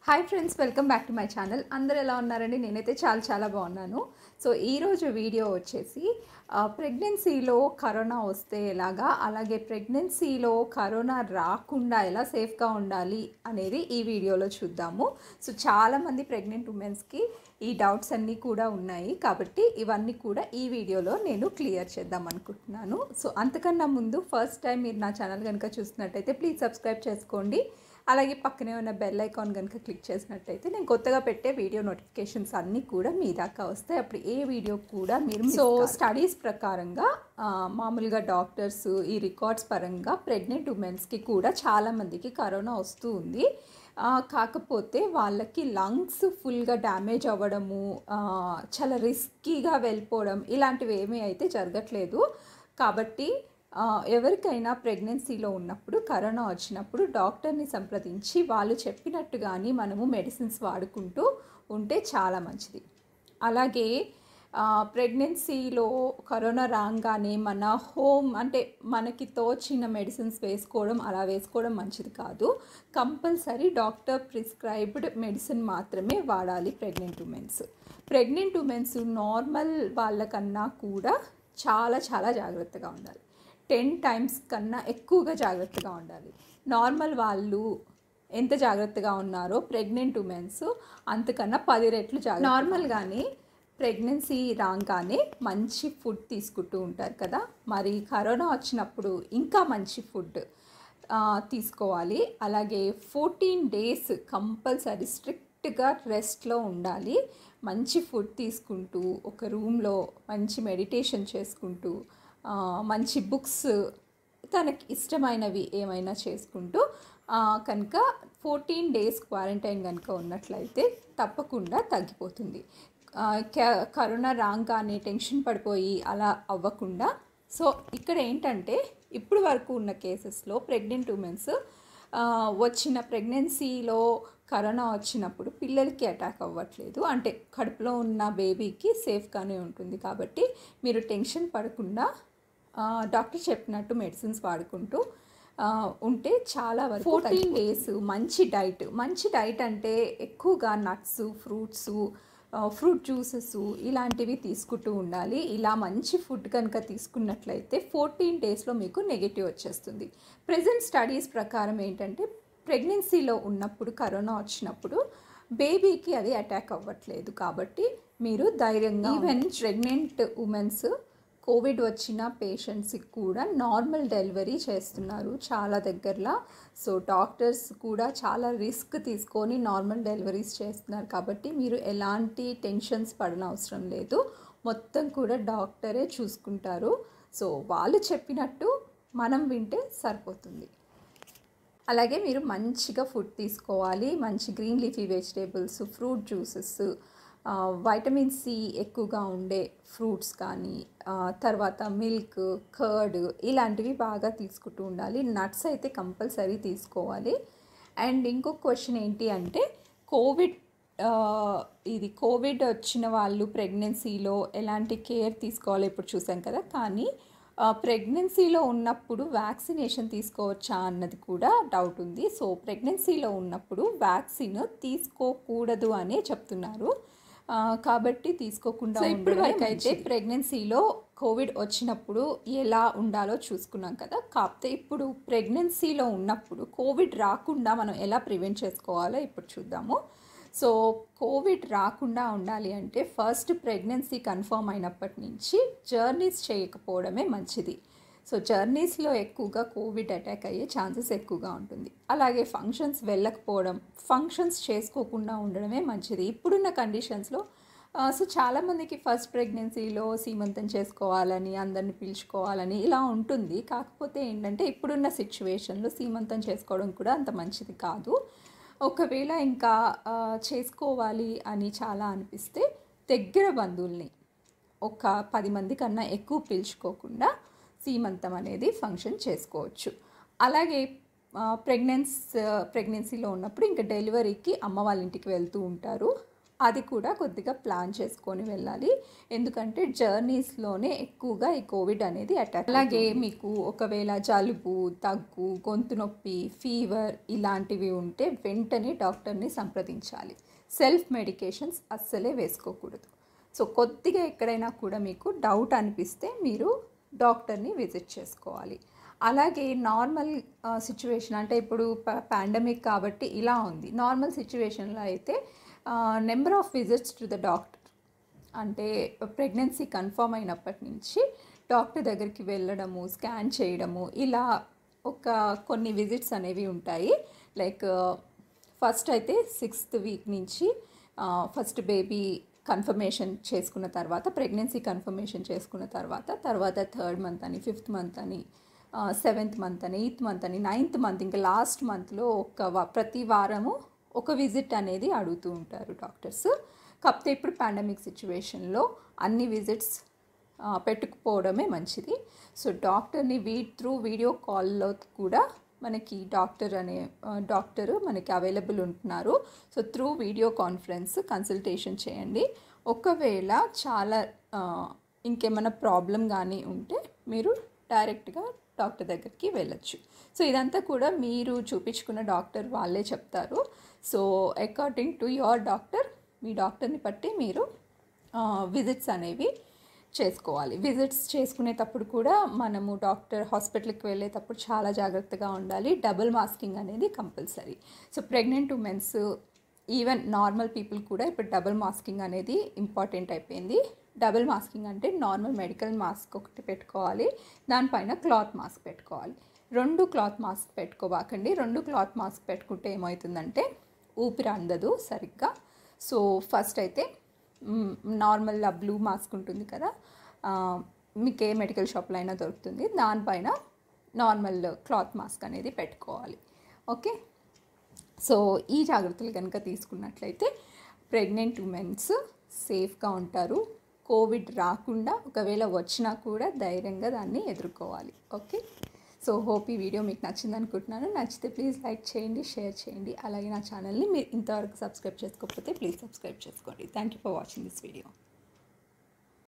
hi friends welcome back to my channel అందరు ఎలా ఉన్నారండి నేనైతే చాలా చాలా బాగున్నాను సో ఈరోజు వీడియో వచ్చేసి ఆ, ప్రెగ్నెన్సీలో కరోనా వస్తే ఎలాగా అలాగే ప్రెగ్నెన్సీలో కరోనా రాకుండా ఎలా సేఫ్గా ఉండాలి అనేది ఈ వీడియోలో చూద్దాము సో చాలామంది ప్రెగ్నెంట్ ఉమెన్స్కి ఈ డౌట్స్ అన్నీ కూడా ఉన్నాయి కాబట్టి ఇవన్నీ కూడా ఈ వీడియోలో నేను క్లియర్ చేద్దాం అనుకుంటున్నాను సో అంతకన్నా ముందు ఫస్ట్ టైం మీరు నా ఛానల్ కనుక చూస్తున్నట్టయితే ప్లీజ్ సబ్స్క్రైబ్ చేసుకోండి అలాగే పక్కనే ఉన్న బెల్ ఐకాన్ కనుక క్లిక్ చేసినట్టయితే నేను కొత్తగా పెట్టే వీడియో నోటిఫికేషన్స్ అన్నీ కూడా మీ దాకా వస్తాయి అప్పుడు ఏ వీడియో కూడా మీరు సో స్టడీస్ ప్రకారంగా ఆ, మామూలుగా డాక్టర్స్ ఈ రికార్డ్స్ పరంగా ప్రెగ్నెంట్ ఉమెన్స్కి కూడా చాలామందికి కరోనా వస్తూ ఉంది ఆ, కాకపోతే వాళ్ళకి లంగ్స్ ఫుల్గా డ్యామేజ్ అవ్వడము ఆ, చాలా రిస్కీగా వెళ్ళిపోవడం ఇలాంటివి ఏమీ అయితే జరగట్లేదు కాబట్టి ఆ, ఎవరికైనా ప్రెగ్నెన్సీలో ఉన్నప్పుడు కరోనా వచ్చినప్పుడు డాక్టర్ని సంప్రదించి వాళ్ళు చెప్పినట్టుగాని మనము మెడిసిన్స్ వాడుకుంటూ ఉంటే చాలా మంచిది అలాగే ఆ, ప్రెగ్నెన్సీలో కరోనా రాగానే మన హోమ్ అంటే మనకి తోచిన మెడిసిన్స్ వేసుకోవడం అలా వేసుకోవడం మంచిది కాదు కంపల్సరీ డాక్టర్ ప్రిస్క్రైబ్డ్ మెడిసిన్ మాత్రమే వాడాలి pregnant womens pregnant womens normal వాళ్ళకన్నా కూడా చాలా చాలా జాగ్రత్తగా ఉండాలి టెన్ టైమ్స్ కన్నా ఎక్కువగా జాగ్రత్తగా ఉండాలి నార్మల్ వాళ్ళు ఎంత జాగ్రత్తగా ఉన్నారో ప్రెగ్నెంట్ ఉమెన్స్ అంతకన్నా పది రెట్లు జాగ్రత్త నార్మల్గానే ప్రెగ్నెన్సీ రాగానే మంచి ఫుడ్ తీసుకుంటూ ఉంటారు కదా మరి కరోనా వచ్చినప్పుడు ఇంకా మంచి ఫుడ్ ఆ, తీసుకోవాలి అలాగే ఫోర్టీన్ డేస్ కంపల్సరీ స్ట్రిక్ట్గా రెస్ట్లో ఉండాలి మంచి ఫుడ్ తీసుకుంటూ ఒక రూమ్లో మంచి మెడిటేషన్ చేసుకుంటూ ఆ, మంచి బుక్స్ తనకి ఇష్టమైనవి ఏమైనా చేసుకుంటూ ఆ, కనుక ఫోర్టీన్ డేస్ క్వారంటైన్ కనుక ఉన్నట్లయితే తప్పకుండా తగ్గిపోతుంది ఆ, క- కరోనా రాగానే టెన్షన్ పడిపోయి అలా అవ్వకుండా సో ఇక్కడ ఏంటంటే ఇప్పుడు వరకు ఉన్న కేసెస్లో ప్రెగ్నెంట్ ఉమెన్స్ వచ్చిన ప్రెగ్నెన్సీలో కరోనా వచ్చినప్పుడు పిల్లలకి అటాక్ అవ్వట్లేదు అంటే కడుపులో ఉన్న బేబీకి సేఫ్గానే ఉంటుంది కాబట్టి మీరు టెన్షన్ పడకుండా ఆ, డాక్టర్ చెప్పినట్టు మెడిసిన్స్ వాడుకుంటూ ఆ, ఉంటే చాలా వరకు ఫోర్టీన్ డేస్ మంచి డైట్ మంచి డైట్ అంటే ఎక్కువగా నట్స్ ఫ్రూట్స్ ఫ్రూట్ జ్యూసెస్ ఇలాంటివి తీసుకుంటూ ఉండాలి ఇలా మంచి ఫుడ్ కనుక తీసుకున్నట్లయితే ఫోర్టీన్ డేస్లో మీకు నెగిటివ్ వచ్చేస్తుంది ప్రజెంట్ స్టడీస్ ప్రకారం ఏంటంటే ప్రెగ్నెన్సీలో ఉన్నప్పుడు కరోనా వచ్చినప్పుడు బేబీకి అది అటాక్ అవ్వట్లేదు కాబట్టి మీరు ధైర్యంగా ఈవెన్ ప్రెగ్నెంట్ ఉమెన్స్ కోవిడ్ వచ్చిన పేషెంట్స్కి కూడా నార్మల్ డెలివరీ చేస్తున్నారు చాలా దగ్గరలో సో డాక్టర్స్ కూడా చాలా రిస్క్ తీసుకొని నార్మల్ డెలివరీస్ చేస్తున్నారు కాబట్టి మీరు ఎలాంటి టెన్షన్స్ పడనవసరం లేదు మొత్తం కూడా డాక్టరే చూసుకుంటారు సో వాళ్ళు చెప్పినట్టు మనం వింటే సరిపోతుంది అలాగే మీరు మంచిగా ఫుడ్ తీసుకోవాలి మంచి green leafy vegetables fruit juices vitamin C ఎక్కువగా ఉండే ఫ్రూట్స్ కానీ ఆ, తర్వాత మిల్క్ కర్డ్ ఇలాంటివి బాగా తీసుకుంటూ ఉండాలి నట్స్ అయితే కంపల్సరీ తీసుకోవాలి అండ్ ఇంకొక క్వశ్చన్ ఏంటి అంటే కోవిడ్ ఆ, ఇది కోవిడ్ వచ్చిన వాళ్ళు ప్రెగ్నెన్సీలో ఎలాంటి కేర్ తీసుకోవాలో ఇప్పుడు చూసాం కదా కానీ ఆ, ప్రెగ్నెన్సీలో ఉన్నప్పుడు వ్యాక్సినేషన్ తీసుకోవచ్చా అన్నది కూడా డౌట్ ఉంది సో ప్రెగ్నెన్సీలో ఉన్నప్పుడు వ్యాక్సిన్ తీసుకోకూడదు అనే చెప్తున్నారు ఆ, కాబట్టి తీసుకోకుండా ఇప్పుడు వరకు అయితే ప్రెగ్నెన్సీలో కోవిడ్ వచ్చినప్పుడు ఎలా ఉండాలో చూసుకున్నాం కదా కాకపోతే ఇప్పుడు ప్రెగ్నెన్సీలో ఉన్నప్పుడు కోవిడ్ రాకుండా మనం ఎలా ప్రివెంట్ చేసుకోవాలో ఇప్పుడు చూద్దాము సో కోవిడ్ రాకుండా ఉండాలి అంటే ఫస్ట్ ప్రెగ్నెన్సీ కన్ఫర్మ్ అయినప్పటి నుంచి జర్నీస్ చేయకపోవడమే మంచిది సో జర్నీస్లో ఎక్కువగా కోవిడ్ అటాక్ అయ్యే ఛాన్సెస్ ఎక్కువగా ఉంటుంది అలాగే ఫంక్షన్స్ వెళ్ళకపోవడం ఫంక్షన్స్ చేసుకోకుండా ఉండడమే మంచిది ఇప్పుడున్న కండిషన్స్లో ఆ, సో చాలామందికి ఫస్ట్ ప్రెగ్నెన్సీలో సీమంతం చేసుకోవాలని అందరిని పిలుచుకోవాలని ఇలా ఉంటుంది కాకపోతే ఏంటంటే ఇప్పుడున్న సిచ్యువేషన్లో సీమంతం చేసుకోవడం కూడా అంత మంచిది కాదు ఒకవేళ ఇంకా ఆ, చేసుకోవాలి అని చాలా అనిపిస్తే దగ్గర బంధువుల్ని ఒక పది మంది కన్నా ఎక్కువ పిలుచుకోకుండా సీమంతం అనేది ఫంక్షన్ చేసుకోవచ్చు అలాగే ప్రెగ్నెన్స్ ప్రెగ్నెన్సీలో ఉన్నప్పుడు ఇంకా డెలివరీకి అమ్మ వాళ్ళ ఇంటికి వెళ్తూ ఉంటారు అది కూడా కొద్దిగా ప్లాన్ చేసుకొని వెళ్ళాలి ఎందుకంటే జర్నీస్లోనే ఎక్కువగా ఈ కోవిడ్ అనేది అటాక్ అలాగే మీకు ఒకవేళ జలుబు దగ్గు గొంతు నొప్పి ఫీవర్ ఇలాంటివి ఉంటే వెంటనే డాక్టర్ని సంప్రదించాలి సెల్ఫ్ మెడికేషన్స్ అస్సలే వేసుకోకూడదు సో కొద్దిగా ఎక్కడైనా కూడా మీకు డౌట్ అనిపిస్తే మీరు డాక్టర్ని విజిట్ చేసుకోవాలి అలాగే నార్మల్ సిచ్యువేషన్ అంటే ఇప్పుడు పాండమిక్ కాబట్టి ఇలా ఉంది నార్మల్ సిచ్యువేషన్లో అయితే number of visits to the doctor అంటే ప్రెగ్నెన్సీ కన్ఫర్మ్ అయినప్పటి నుంచి డాక్టర్ దగ్గరికి వెళ్ళడము స్కాన్ చేయడము ఇలా ఒక కొన్ని విజిట్స్ అనేవి ఉంటాయి లైక్ ఫస్ట్ అయితే సిక్స్త్ వీక్ నుంచి ఫస్ట్ బేబీ కన్ఫర్మేషన్ చేసుకున్న తర్వాత ప్రెగ్నెన్సీ కన్ఫర్మేషన్ చేసుకున్న తర్వాత తర్వాత థర్డ్ మంత్ అని ఫిఫ్త్ మంత్ అని సెవెంత్ మంత్ అని ఎయిత్ మంత్ అని నైన్త్ మంత్ ఇంకా లాస్ట్ మంత్లో ఒక వా- ప్రతి వారము ఒక విజిట్ అనేది అడుగుతూ ఉంటారు డాక్టర్స్ కాకపోతే ఇప్పుడు పాండమిక్ సిచ్యువేషన్లో అన్ని విజిట్స్ పెట్టుకుపోవడమే మంచిది సో డాక్టర్ని వీ త్రూ వీడియో కాల్లో కూడా మనకి డాక్టర్ అనే డాక్టర్ మనకి అవైలబుల్ ఉంటున్నారు so through video conference consultation చేయండి ఒకవేళ చాలా ఆ, ఇంకేమైనా ప్రాబ్లం కానీ ఉంటే మీరు డైరెక్ట్గా డాక్టర్ దగ్గరికి వెళ్ళొచ్చు సో ఇదంతా కూడా మీరు చూపించుకున్న డాక్టర్ వాళ్ళే చెప్తారు so according to your doctor మీ డాక్టర్ని బట్టి మీరు విజిట్స్ అనేవి చేసుకోవాలి విజిట్స్ చేసుకునేటప్పుడు కూడా మనము డాక్టర్ హాస్పిటల్కి వెళ్ళేటప్పుడు చాలా జాగ్రత్తగా ఉండాలి డబుల్ మాస్కింగ్ అనేది compulsory so pregnant womens even normal people కూడా ఇప్పుడు డబుల్ మాస్కింగ్ అనేది ఇంపార్టెంట్ అయిపోయింది డబుల్ మాస్కింగ్ అంటే నార్మల్ మెడికల్ మాస్క్ ఒకటి పెట్టుకోవాలి దానిపైన క్లాత్ మాస్క్ పెట్టుకోవాలి రెండు క్లాత్ మాస్క్ పెట్టుకోబాకండి రెండు క్లాత్ మాస్క్ పెట్టుకుంటే ఏమవుతుందంటే ఊపిరి అందదు సరిగ్గా సో ఫస్ట్ అయితే మ్, నార్మల్ ఆ బ్లూ మాస్క్ ఉంటుంది కదా ఆ, మీకు ఏ మెడికల్ షాప్లో అయినా దొరుకుతుంది దానిపైన నార్మల్ క్లాత్ మాస్క్ అనేది పెట్టుకోవాలి ఓకే సో ఈ జాగ్రత్తలు కనుక తీసుకున్నట్లయితే ప్రెగ్నెంట్ ఉమెన్స్ సేఫ్గా ఉంటారు కోవిడ్ రాకుండా ఒకవేళ వచ్చినా కూడా ధైర్యంగా దాన్ని ఎదుర్కోవాలి ఓకే సో హోప్ ఈ వీడియో మీకు నచ్చింది అనుకుంటున్నాను నచ్చితే ప్లీజ్ లైక్ చేయండి షేర్ చేయండి అలాగే నా ఛానల్ని మీరు ఇంతవరకు సబ్స్క్రైబ్ చేసుకోకపోతే ప్లీజ్ సబ్స్క్రైబ్ చేసుకోండి thank you for watching this video